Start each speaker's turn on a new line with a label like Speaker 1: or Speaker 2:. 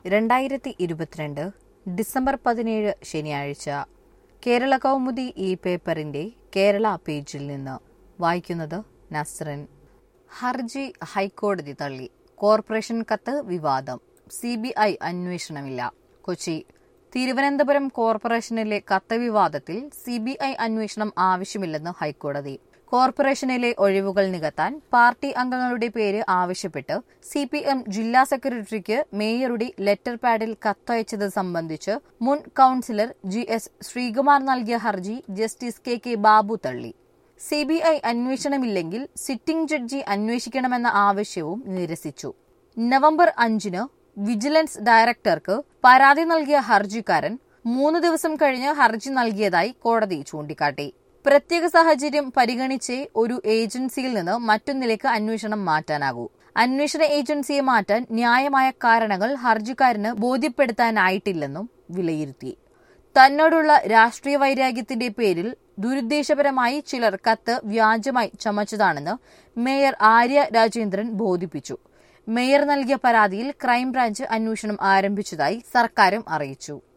Speaker 1: രണ്ടായിരത്തി ഇരുപത്തിരണ്ട് ഡിസംബർ പതിനേഴ് ശനിയാഴ്ച കേരള കൗമുദി ഈ പേപ്പറിന്റെ കേരള പേജിൽ നിന്ന് വായിക്കുന്നത് നസ്രൻ ഹർജി ഹൈക്കോടതി തള്ളി കോർപ്പറേഷൻ കത്ത് വിവാദം സി ബി ഐ അന്വേഷണമില്ല കൊച്ചി തിരുവനന്തപുരം കോർപ്പറേഷനിലെ കത്ത് വിവാദത്തിൽ സി ബി ഐ അന്വേഷണം ആവശ്യമില്ലെന്ന് ഹൈക്കോടതി കോർപ്പറേഷനിലെ ഒഴിവുകൾ നികത്താൻ പാർട്ടി അംഗങ്ങളുടെ പേര് ആവശ്യപ്പെട്ട് സി പി എം ജില്ലാ സെക്രട്ടറിക്ക് മേയറുടെ ലെറ്റർ പാഡിൽ കത്തയച്ചത് സംബന്ധിച്ച് മുൻ കൌൺസിലർ ജി എസ് ശ്രീകുമാർ നൽകിയ ഹർജി ജസ്റ്റിസ് കെ കെ ബാബു തള്ളി സി ബി ഐ അന്വേഷണമില്ലെങ്കിൽ സിറ്റിംഗ് ജഡ്ജി അന്വേഷിക്കണമെന്ന ആവശ്യവും നിരസിച്ചു നവംബർ അഞ്ചിന് വിജിലൻസ് ഡയറക്ടർക്ക് പരാതി നൽകിയ ഹർജിക്കാരൻ മൂന്ന് ദിവസം കഴിഞ്ഞ് ഹർജി നൽകിയതായി കോടതി ചൂണ്ടിക്കാട്ടി പ്രത്യേക സാഹചര്യം പരിഗണിച്ചേ ഒരു ഏജൻസിയിൽ നിന്ന് മറ്റൊന്നിലേക്ക് അന്വേഷണം മാറ്റാനാകൂ അന്വേഷണ ഏജൻസിയെ മാറ്റാൻ ന്യായമായ കാരണങ്ങൾ ഹർജിക്കാരന് ബോധ്യപ്പെടുത്താനായിട്ടില്ലെന്നും വിലയിരുത്തി തന്നോടുള്ള രാഷ്ട്രീയ വൈരാഗ്യത്തിന്റെ പേരിൽ ദുരുദ്ദേശപരമായി ചിലർ കത്ത് വ്യാജമായി ചമച്ചതാണെന്ന് മേയർ ആര്യ രാജേന്ദ്രൻ ബോധിപ്പിച്ചു മേയർ നൽകിയ പരാതിയിൽ ക്രൈംബ്രാഞ്ച് അന്വേഷണം ആരംഭിച്ചതായി സർക്കാരും അറിയിച്ചു